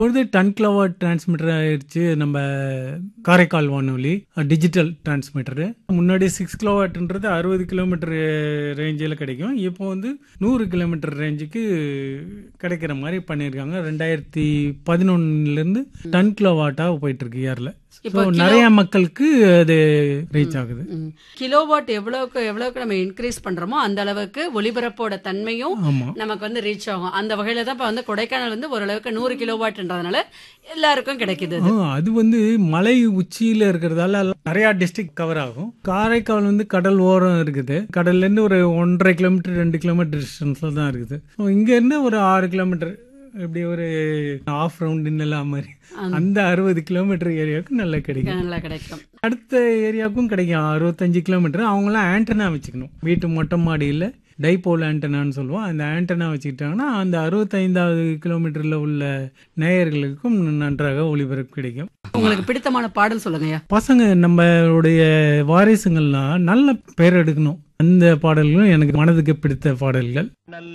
ஒரு ton kilowatt transmitter ஆயிடுச்சு நம்ம காரைக்கால் வானொலி டிஜிட்டல் டிரான்ஸ்மிட்டரு முன்னாடி சிக்ஸ் கிலோவாட்ன்றது அறுபது கிலோமீட்டர் ரேஞ்சில் கிடைக்கும் இப்போ வந்து நூறு கிலோமீட்டர் ரேஞ்சுக்கு கிடைக்கிற மாதிரி பண்ணியிருக்காங்க ரெண்டாயிரத்தி பதினொன்னுலேருந்து டன் கிலோவாட்டாக போயிட்டு இருக்கு இயரில் இப்போ ஸோ நிறைய மக்களுக்கு அது ரீச் ஆகுது கிலோவாட் எவ்வளவுக்கு எவ்வளவுக்கு நம்ம இன்க்ரீஸ் பண்றோமோ அந்த அளவுக்கு ஒளிபரப்போட தன்மையும் ஆமாம் நமக்கு வந்து ரீச் ஆகும் அந்த வகையில தான் இப்ப வந்து கொடைக்கானல் வந்து ஓரளவுக்கு நூறு கிலோவாட்ன்றதுனால எல்லாருக்கும் கிடைக்குது ஆ, அது வந்து மலை உச்சியில இருக்கிறதால நிறைய டிஸ்ட்ரிக்ட் கவர் ஆகும் காரைக்கால் வந்து கடல் ஓரம் இருக்குது கடல்ல இருந்து ஒரு ஒன்றரை கிலோமீட்டர் ரெண்டு கிலோமீட்டர் டிஸ்டன்ஸ்ல தான் இருக்குது ஸோ இங்க இருந்து ஒரு ஆறு கிலோமீட்டர் இப்படி ஒரு ஆஃப் ரவுண்ட் எல்லாம் மாதிரி அந்த அறுபது கிலோமீட்டர் ஏரியாவுக்கு நல்லா கிடைக்கும் நல்லா கிடைக்கும் அடுத்த ஏரியாவுக்கும் கிடைக்கும் அறுபத்தஞ்சு கிலோமீட்டர் அவங்களாம் ஆண்டனா வச்சுக்கணும் வீட்டு மொட்டை மாடியில் டைபோல் ஆண்டனான்னு சொல்லுவோம் அந்த ஆண்டனா வச்சுக்கிட்டாங்கன்னா அந்த அறுபத்தைந்தாவது கிலோமீட்டரில் உள்ள நேயர்களுக்கும் நன்றாக ஒளிபரப்பு கிடைக்கும் உங்களுக்கு பிடித்தமான பாடல் சொல்லுங்கய்யா பசங்க நம்மளுடைய வாரிசுங்கள்லாம் நல்ல பேர் எடுக்கணும் அந்த பாடல்களும் எனக்கு மனதுக்கு பிடித்த பாடல்கள்